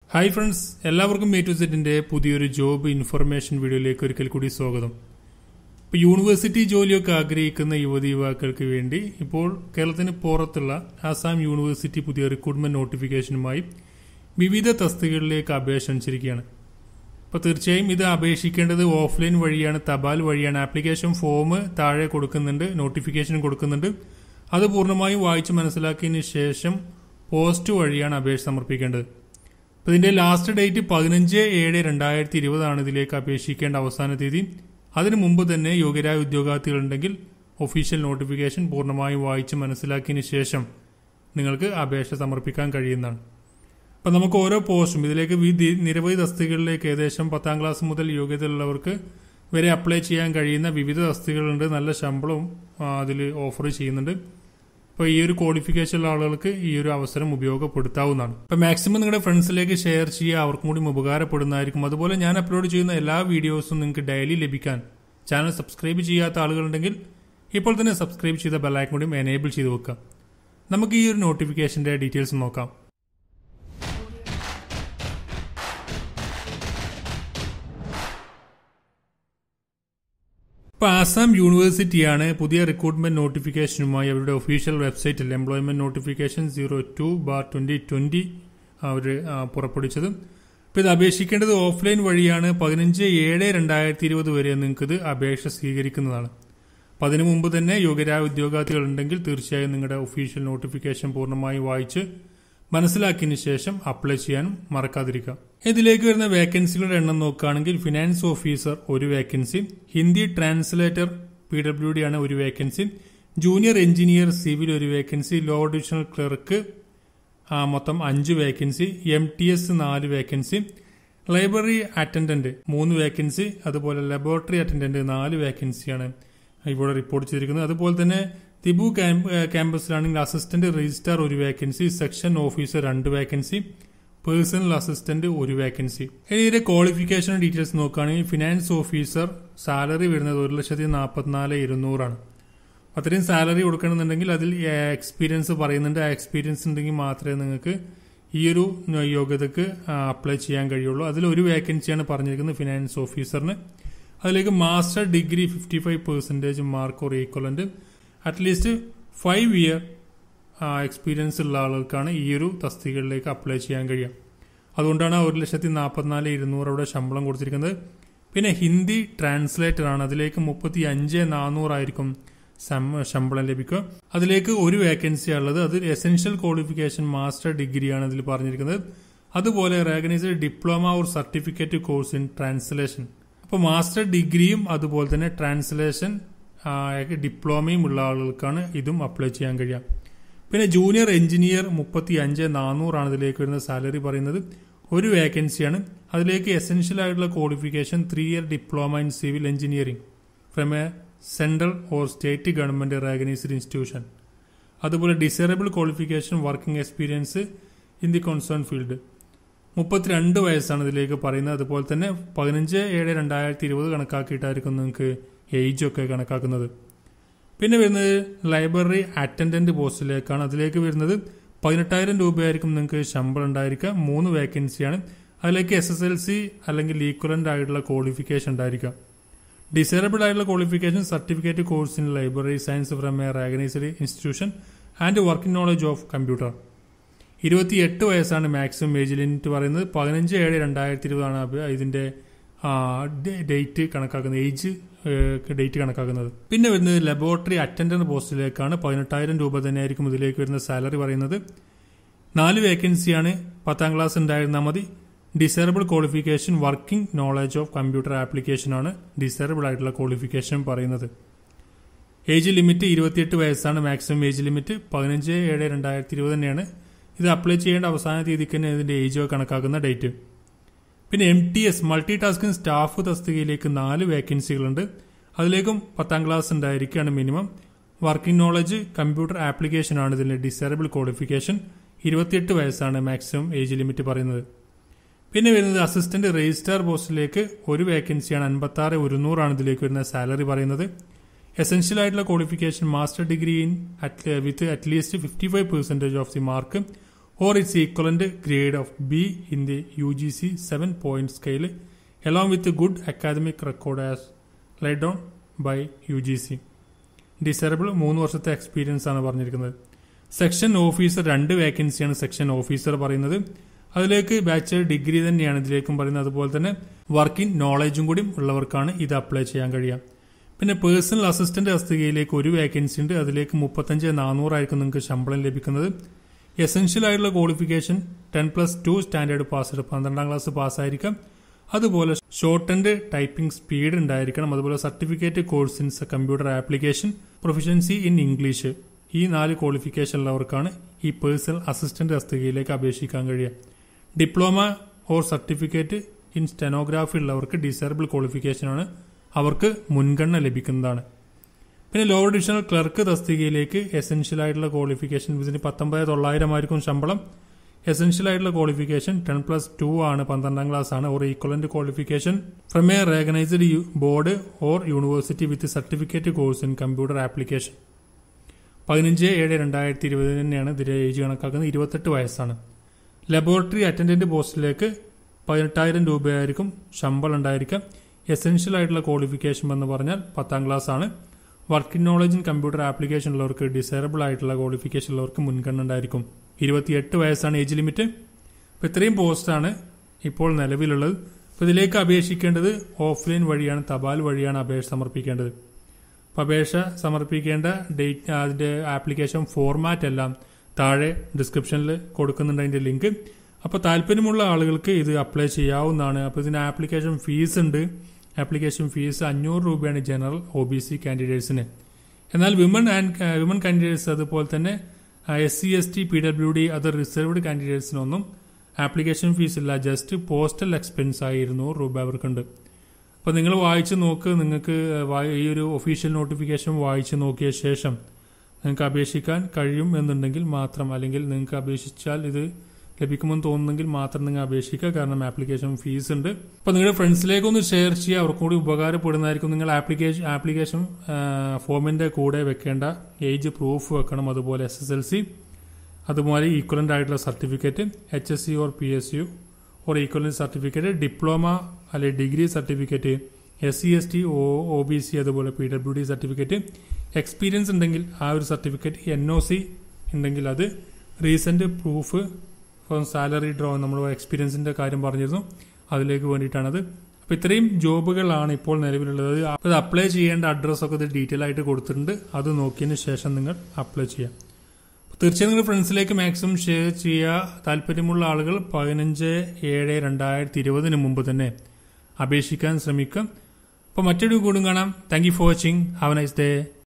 Hi friends എല്ലാവർക്കും മേ ടു സെറ്റിന്റെ പുതിയൊരു ജോബ് ഇൻഫർമേഷൻ വീഡിയോയിലേക്ക് ഒരിക്കൽ കൂടി സ്വാഗതം ഇപ്പോൾ യൂണിവേഴ്സിറ്റി ജോലിയൊക്കെ ആഗ്രഹിക്കുന്ന യുവതി യുവാക്കൾക്ക് വേണ്ടി ഇപ്പോൾ കേരളത്തിന് പുറത്തുള്ള ആസാം യൂണിവേഴ്സിറ്റി പുതിയ റിക്രൂട്ട്മെന്റ് നോട്ടിഫിക്കേഷനുമായി വിവിധ തസ്തികകളിലേക്ക് അപേക്ഷ ക്ഷണിച്ചിരിക്കുകയാണ് അപ്പോൾ തീർച്ചയായും ഇത് അപേക്ഷിക്കേണ്ടത് ഓഫ്ലൈൻ വഴിയാണ് തപാൽ വഴിയാണ് ആപ്ലിക്കേഷൻ ഫോം താഴെ കൊടുക്കുന്നുണ്ട് നോട്ടിഫിക്കേഷൻ കൊടുക്കുന്നുണ്ട് അത് പൂർണ്ണമായും വായിച്ച് മനസ്സിലാക്കിയതിന് ശേഷം പോസ്റ്റ് വഴിയാണ് അപേക്ഷ സമർപ്പിക്കേണ്ടത് അപ്പോൾ ഇതിന്റെ ലാസ്റ്റ് ഡേറ്റ് പതിനഞ്ച് ഏഴ് രണ്ടായിരത്തി ഇരുപതാണ് ഇതിലേക്ക് അപേക്ഷിക്കേണ്ട അവസാന തീയതി അതിനു മുമ്പ് തന്നെ യോഗ്യരായ ഉദ്യോഗാർത്ഥികളുണ്ടെങ്കിൽ ഒഫീഷ്യൽ നോട്ടിഫിക്കേഷൻ പൂർണ്ണമായും വായിച്ച് മനസ്സിലാക്കിയതിന് ശേഷം നിങ്ങൾക്ക് അപേക്ഷ സമർപ്പിക്കാൻ കഴിയുന്നതാണ് അപ്പം നമുക്ക് ഓരോ പോസ്റ്റും ഇതിലേക്ക് വി- നിരവധി തസ്തികകളിലേക്ക് ഏകദേശം പത്താം ക്ലാസ് മുതൽ യോഗ്യതയുള്ളവർക്ക് വരെ അപ്ലൈ ചെയ്യാൻ കഴിയുന്ന വിവിധ തസ്തികകളുണ്ട് നല്ല ശമ്പളവും അതിൽ ഓഫർ ചെയ്യുന്നുണ്ട് അപ്പോൾ ഈ ഒരു ക്വാളിഫിക്കേഷൻ ഉള്ള ആളുകൾക്ക് ഈ ഒരു അവസരം ഉപയോഗപ്പെടുത്താവുന്നതാണ് അപ്പോൾ മാക്സിമം നിങ്ങളുടെ ഫ്രണ്ട്സിലേക്ക് ഷെയർ ചെയ്യുക അവർക്കും കൂടി ഉപകാരപ്പെടുന്നതായിരിക്കും അതുപോലെ ഞാൻ അപ്ലോഡ് ചെയ്യുന്ന എല്ലാ വീഡിയോസും നിങ്ങൾക്ക് ഡെയിലി ലഭിക്കാൻ ചാനൽ സബ്സ്ക്രൈബ് ചെയ്യാത്ത ആളുകളുണ്ടെങ്കിൽ ഇപ്പോൾ തന്നെ സബ്സ്ക്രൈബ് ചെയ്ത ബെല്ലൈക്കൺ കൂടിയും എനേബിൾ ചെയ്ത് വെക്കുക നമുക്ക് ഈ ഒരു നോട്ടിഫിക്കേഷന്റെ ഡീറ്റെയിൽസ് നോക്കാം ഇപ്പോൾ ആസാം യൂണിവേഴ്സിറ്റിയാണ് പുതിയ റിക്രൂട്ട്മെന്റ് നോട്ടിഫിക്കേഷനുമായി അവരുടെ ഒഫീഷ്യൽ വെബ്സൈറ്റിൽ employment notification zero two bar twenty twenty അവർ പുറപ്പെടുവിച്ചത് ഇപ്പോൾ ഇത് അപേക്ഷിക്കേണ്ടത് ഓഫ്ലൈൻ വഴിയാണ് പതിനഞ്ച് ഏഴ് രണ്ടായിരത്തി ഇരുപത് വരെ നിങ്ങൾക്ക് ഇത് അപേക്ഷ സ്വീകരിക്കുന്നതാണ് അപ്പം അതിനു മുമ്പ് തന്നെ യോഗ്യരായ ഉദ്യോഗാർത്ഥികൾ ഉണ്ടെങ്കിൽ തീർച്ചയായും നിങ്ങളുടെ ഒഫീഷ്യൽ നോട്ടിഫിക്കേഷൻ പൂർണ്ണമായി വായിച്ച് മനസ്സിലാക്കിയതിനു ശേഷം അപ്ലൈ ചെയ്യാനും മറക്കാതിരിക്കുക ഇതിലേക്ക് വരുന്ന വേക്കൻസികളുടെ എണ്ണം നോക്കുകയാണെങ്കിൽ ഫിനാൻസ് ഓഫീസർ ഒരു vacancy Hindi translator P W D ആണ് ഒരു വേക്കൻസി ജൂനിയർ എഞ്ചിനീയർ സിവിൽ ഒരു വേക്കൻസി ലോ ഡിവിഷണൽ ക്ലർക്ക് ആ, മൊത്തം അഞ്ച് വേക്കൻസി എം ടി എസ് നാല് വേക്കൻസി ലൈബ്രറി അറ്റൻഡന്റ് മൂന്ന് വേക്കൻസി അതുപോലെ ലബോറട്ടറി അറ്റൻഡന്റ് നാല് വേക്കൻസിയാണ് ഇവിടെ റിപ്പോർട്ട് ചെയ്തിരിക്കുന്നത് അതുപോലെ തന്നെ തിബു ക്യാമ്പ് ക്യാമ്പസിലാണെങ്കിൽ അസിസ്റ്റന്റ് രജിസ്ട്രാർ ഒരു വേക്കൻസി സെക്ഷൻ ഓഫീസർ രണ്ട് വേക്കൻസി പേഴ്സണൽ അസിസ്റ്റന്റ് ഒരു വേക്കൻസി ഇനി ഇതിന്റെ ക്വാളിഫിക്കേഷൻ ഡീറ്റെയിൽസ് നോക്കുകയാണെങ്കിൽ ഫിനാൻസ് ഓഫീസർ സാലറി വരുന്നത് ഒരു ലക്ഷത്തി നാൽപ്പത്തിനാല് ഇരുന്നൂറാണ് അത്രയും സാലറി കൊടുക്കണമെന്നുണ്ടെങ്കിൽ അതിൽ എക്സ്പീരിയൻസ് പറയുന്നുണ്ട് ആ എക്സ്പീരിയൻസ് ഉണ്ടെങ്കിൽ മാത്രമേ നിങ്ങൾക്ക് ഈ ഒരു യോഗ്യതക്ക് അപ്ലൈ ചെയ്യാൻ കഴിയുള്ളൂ അതിൽ ഒരു വേക്കൻസിയാണ് പറഞ്ഞിരിക്കുന്നത് ഫിനാൻസ് ഓഫീസറിന് അതിലേക്ക് master degree fifty five percentage mark or equivalent at least five year experience ഉള്ള ആളുകൾക്കാണ് ഈ ഒരു തസ്തികകളിലേക്ക് അപ്ലൈ ചെയ്യാൻ കഴിയുക അതുകൊണ്ടാണ് ആ ഒരു ലക്ഷത്തി നാൽപ്പത്തിനാല് ഇരുന്നൂറ് അവിടെ ശമ്പളം കൊടുത്തിരിക്കുന്നത് പിന്നെ ഹിന്ദി ട്രാൻസ്ലേറ്റർ ആണ് അതിലേക്ക് മുപ്പത്തി അഞ്ച് നാനൂറായിരിക്കും സം- ശമ്പളം ലഭിക്കുക അതിലേക്ക് ഒരു വേക്കൻസി ഉള്ളത് അത് എസെൻഷ്യൽ ക്വാളിഫിക്കേഷൻ മാസ്റ്റർ ഡിഗ്രിയാണ് അതിൽ പറഞ്ഞിരിക്കുന്നത് അതുപോലെ recognised diploma or certificate course in translation അപ്പോൾ മാസ്റ്റർ ഡിഗ്രിയും അതുപോലെ തന്നെ ട്രാൻസ്ലേഷൻ ഡിപ്ലോമയും ഉള്ള ആളുകൾക്കാണ് ഇതും അപ്ലൈ ചെയ്യാൻ കഴിയുക പിന്നെ ജൂനിയർ എഞ്ചിനീയർ മുപ്പത്തി അഞ്ച് നാനൂറാണ് ഇതിലേക്ക് വരുന്ന സാലറി പറയുന്നത് ഒരു വേക്കൻസിയാണ് അതിലേക്ക് എസെൻഷ്യൽ ആയിട്ടുള്ള qualification three year diploma in civil engineering from a central or state government recognised institution അതുപോലെ desirable qualification working experience in the concern field മുപ്പത്തിരണ്ട് വയസ്സാണ് ഇതിലേക്ക് പറയുന്നത് അതുപോലെ തന്നെ പതിനഞ്ച് ഏഴ് രണ്ടായിരത്തി ഇരുപത് കണക്കാക്കിയിട്ടായിരിക്കും നിങ്ങൾക്ക് ഏജ് ഒക്കെ കണക്കാക്കുന്നത് പിന്നെ വരുന്നത് ലൈബ്രറി അറ്റൻഡന്റ് പോസ്റ്റിലേക്കാണ് അതിലേക്ക് വരുന്നത് പതിനെട്ടായിരം രൂപയായിരിക്കും നിങ്ങൾക്ക് ശമ്പളം ഉണ്ടായിരിക്കുക മൂന്ന് വേക്കൻസിയാണ് അതിലേക്ക് എസ് എസ് എൽ സി അല്ലെങ്കിൽ ഈക്വലന്റ് ആയിട്ടുള്ള ക്വാളിഫിക്കേഷൻ ഉണ്ടായിരിക്കുക ഡിസേബിൾ ആയിട്ടുള്ള qualification certificate course in library science from a recognised institution and working knowledge of computer ഇരുപത്തിയെട്ട് വയസ്സാണ് മാക്സിമം ഏജ് ലിമിറ്റ് പറയുന്നത് പതിനഞ്ച് ഏഴ് രണ്ടായിരത്തി ഇരുപതാണ് അപ- ഇതിന്റെ ഡേറ്റ് കണക്കാക്കുന്നത് ഏജ് ഡേറ്റ് കണക്കാക്കുന്നത് പിന്നെ വരുന്നത് ലബോറട്ടറി അറ്റൻഡന്റ് പോസ്റ്റിലേക്കാണ് പതിനെട്ടായിരം രൂപ തന്നെയായിരിക്കും ഇതിലേക്ക് വരുന്ന സാലറി പറയുന്നത് നാല് വേക്കൻസിയാണ് പത്താം ക്ലാസ് ഉണ്ടായിരുന്നാൽ മതി desirable qualification working knowledge of computer application ആണ് ഡിസേബിൾ ആയിട്ടുള്ള ക്വാളിഫിക്കേഷൻ പറയുന്നത് ഏജ് ലിമിറ്റ് ഇരുപത്തിയെട്ട് വയസ്സാണ് മാക്സിമം ഏജ് ലിമിറ്റ് പതിനഞ്ച് ഏഴ് രണ്ടായിരത്തി ഇരുപത് തന്നെയാണ് ഇത് അപ്ലൈ ചെയ്യേണ്ട അവസാന തീയതിക്ക് തന്നെ ഇതിന്റെ ഏജ് കണക്കാക്കുന്ന ഡേറ്റ് പിന്നെ M T S multi tasking staff തസ്തികയിലേക്ക് നാല് വേക്കൻസികളുണ്ട് അതിലേക്കും പത്താം ക്ലാസ് ഉണ്ടായിരിക്കുകയാണ് minimum working knowledge computer application ആണ് ഇതിന്റെ ഡിസേബിൾ ക്വാളിഫിക്കേഷൻ ഇരുപത്തിയെട്ട് വയസ്സാണ് മാക്സിമം ഏജ് ലിമിറ്റ് പറയുന്നത് പിന്നെ വരുന്നത് അസിസ്റ്റന്റ് രജിസ്ട്രാർ പോസ്റ്റിലേക്ക് ഒരു വേക്കൻസിയാണ് അൻപത്തി ആറ് ഒരുന്നൂറാണ് ഇതിലേക്ക് വരുന്ന സാലറി പറയുന്നത് എസെൻഷ്യൽ ആയിട്ടുള്ള qualification master degree in with at least fifty five percentage of the mark or its equivalent grade of B in the UGC 7 point scale along with a good academic record as laid down by UGC. Desirable മൂന്ന് വർഷത്തെ experience ആണ് പറഞ്ഞിരിക്കുന്നത് section officer രണ്ട് വേക്കൻസിയാണ് section officer പറയുന്നത് അതിലേക്ക് bachelor degree തന്നെയാണ് ഇതിലേക്കും പറയുന്നത് അതുപോലെ തന്നെ വർക്കിംഗ് നോളജും കൂടി ഉള്ളവർക്കാണ് ഇത് അപ്ലൈ ചെയ്യാൻ കഴിയുക പിന്നെ പേഴ്സണൽ അസിസ്റ്റന്റ് തസ്തികയിലേക്ക് ഒരു വേക്കൻസി ഉണ്ട് അതിലേക്ക് മുപ്പത്തഞ്ച് നാനൂറായിരിക്കും നിങ്ങൾക്ക് ശമ്പളം ലഭിക്കുന്നത് എസെൻഷ്യൽ ആയിട്ടുള്ള qualification ten plus two standard pass പന്ത്രണ്ടാം ക്ലാസ് പാസ്സായിരിക്കാം അതുപോലെ ഷോർട്ട് ആൻഡ് ടൈപ്പിംഗ് സ്പീഡ് ഉണ്ടായിരിക്കണം അതുപോലെ certificate course in computer application proficiency in English ഈ നാല് ക്വാളിഫിക്കേഷൻ ഉള്ളവർക്കാണ് ഈ പേഴ്സണൽ അസിസ്റ്റന്റ് തസ്തികയിലേക്ക് അപേക്ഷിക്കാൻ കഴിയുക diploma or certificate in stenography ഉള്ളവർക്ക് ഡിസേബിൾ ക്വാളിഫിക്കേഷനാണ് അവർക്ക് മുൻഗണന ലഭിക്കുന്നതാണ് പിന്നെ ലോവർ ഡിവിഷണൽ ക്ലർക്ക് തസ്തികയിലേക്ക് എസെൻഷ്യൽ ആയിട്ടുള്ള ക്വാളിഫിക്കേഷൻ ഇതിന് പത്തൊമ്പത് തൊള്ളായിരം ആയിരിക്കും ശമ്പളം എസെൻഷ്യൽ ആയിട്ടുള്ള ക്വാളിഫിക്കേഷൻ ടെൻ പ്ലസ് ടു ആണ് പന്ത്രണ്ടാം ക്ലാസ് ആണ് or equivalent qualification from a recognised board or university with certificate course in computer application പതിനഞ്ച് ഏഴ് രണ്ടായിരത്തി ഇരുപത് തന്നെയാണ് ഇതിന്റെ ഏജ് കണക്കാക്കുന്നത് ഇരുപത്തെട്ട് വയസ്സാണ് ലബോറട്ടറി അറ്റൻഡന്റ് പോസ്റ്റിലേക്ക് പതിനെട്ടായിരം രൂപയായിരിക്കും ശമ്പളം ഉണ്ടായിരിക്കാം എസെൻഷ്യൽ ആയിട്ടുള്ള ക്വാളിഫിക്കേഷൻ എന്ന് പറഞ്ഞാൽ പത്താം ക്ലാസ് ആണ് working knowledge in computer application ഉള്ളവർക്ക് ഡിസേബിൾ ആയിട്ടുള്ള ക്വാളിഫിക്കേഷൻ ഉള്ളവർക്ക് മുൻഗണന ഉണ്ടായിരിക്കും ഇരുപത്തിയെട്ട് വയസ്സാണ് ഏജ് ലിമിറ്റ് അപ്പോൾ ഇത്രയും പോസ്റ്റാണ് ഇപ്പോൾ നിലവിലുള്ളത് അപ്പോൾ ഇതിലേക്ക് അപേക്ഷിക്കേണ്ടത് ഓഫ്ലൈൻ വഴിയാണ് തപാൽ വഴിയാണ് അപേക്ഷ സമർപ്പിക്കേണ്ടത് അപ്പോൾ അപേക്ഷ സമർപ്പിക്കേണ്ട ഡേറ്റ് അതിന്റെ ആപ്ലിക്കേഷൻ ഫോർമാറ്റ് എല്ലാം താഴെ ഡിസ്ക്രിപ്ഷനിൽ കൊടുക്കുന്നുണ്ട് അതിന്റെ ലിങ്ക് അപ്പോൾ താല്പര്യമുള്ള ആളുകൾക്ക് ഇത് അപ്ലൈ ചെയ്യാവുന്നതാണ് അപ്പോൾ ഇതിന് ആപ്ലിക്കേഷൻ ഫീസ് ഉണ്ട് ആപ്ലിക്കേഷൻ ഫീസ് അഞ്ഞൂറ് രൂപയാണ് ജനറൽ ഒ ബി സി കാൻഡിഡേറ്റ്സിന് എന്നാൽ വിമൻ ആൻഡ് വിമൻ കാൻഡിഡേറ്റ്സ് അതുപോലെ തന്നെ S C S T P W D other reserved കാൻഡിഡേറ്റ്സിനൊന്നും ആപ്ലിക്കേഷൻ ഫീസ് ഇല്ല ജസ്റ്റ് പോസ്റ്റൽ എക്സ്പെൻസ് ആയി ഇരുന്നൂറ് രൂപ അവർക്കുണ്ട് അപ്പോൾ നിങ്ങൾ വായിച്ച് നോക്ക് നിങ്ങൾക്ക് വായി- ഈ ഒരു ഒഫീഷ്യൽ നോട്ടിഫിക്കേഷൻ വായിച്ച് നോക്കിയ ശേഷം നിങ്ങൾക്ക് അപേക്ഷിക്കാൻ കഴിയും എന്നുണ്ടെങ്കിൽ മാത്രം അല്ലെങ്കിൽ നിങ്ങൾക്ക് അപേക്ഷിച്ചാൽ ഇത് ലഭിക്കുമെന്ന് തോന്നുന്നെങ്കിൽ മാത്രം നിങ്ങൾ അപേക്ഷിക്കുക കാരണം ആപ്ലിക്കേഷൻ ഫീസ് ഉണ്ട് അപ്പോൾ നിങ്ങളുടെ ഫ്രണ്ട്സിലേക്ക് ഒന്ന് ഷെയർ ചെയ്യുക അവർക്കും കൂടി ഉപകാരപ്പെടുന്നതായിരിക്കും നിങ്ങൾ ആപ്ലിക്കേഷൻ ആപ്ലിക്കേഷൻ ഫോമിന്റെ കൂടെ വെക്കേണ്ട ഏജ് പ്രൂഫ് വെക്കണം അതുപോലെ എസ് എസ് എൽ സി അതുപോലെ ഈക്വലന്റ് ആയിട്ടുള്ള certificate H S C or P S U or equivalent certificate diploma അല്ലെ degree certificate S C S T O O B C അതുപോലെ P W D certificate experience ഉണ്ടെങ്കിൽ ആ ഒരു certificate N O C ഉണ്ടെങ്കിൽ അത് recent proof for salary draw നമ്മൾ എക്സ്പീരിയൻസിന്റെ കാര്യം പറഞ്ഞിരുന്നു അതിലേക്ക് വേണ്ടിയിട്ടാണത് അപ്പൊ ഇത്രയും ജോബുകളാണ് ഇപ്പോൾ നിലവിലുള്ളത് അത് അപ്ലൈ ചെയ്യേണ്ട അഡ്രസ് ഒക്കെ ഇത് ഡീറ്റെയിൽ ആയിട്ട് കൊടുത്തിട്ടുണ്ട് അത് നോക്കിയതിന് ശേഷം നിങ്ങൾ അപ്ലൈ ചെയ്യാം തീർച്ചയായും നിങ്ങൾ ഫ്രണ്ട്സിലേക്ക് മാക്സിമം ഷെയർ ചെയ്യുക താല്പര്യമുള്ള ആളുകൾ പതിനഞ്ച് ഏഴ് രണ്ടായിരത്തി ഇരുപതിന് മുമ്പ് തന്നെ അപേക്ഷിക്കാൻ ശ്രമിക്കുക അപ്പോൾ മറ്റൊരു കൂടും കാണാം thank you for watching have nice day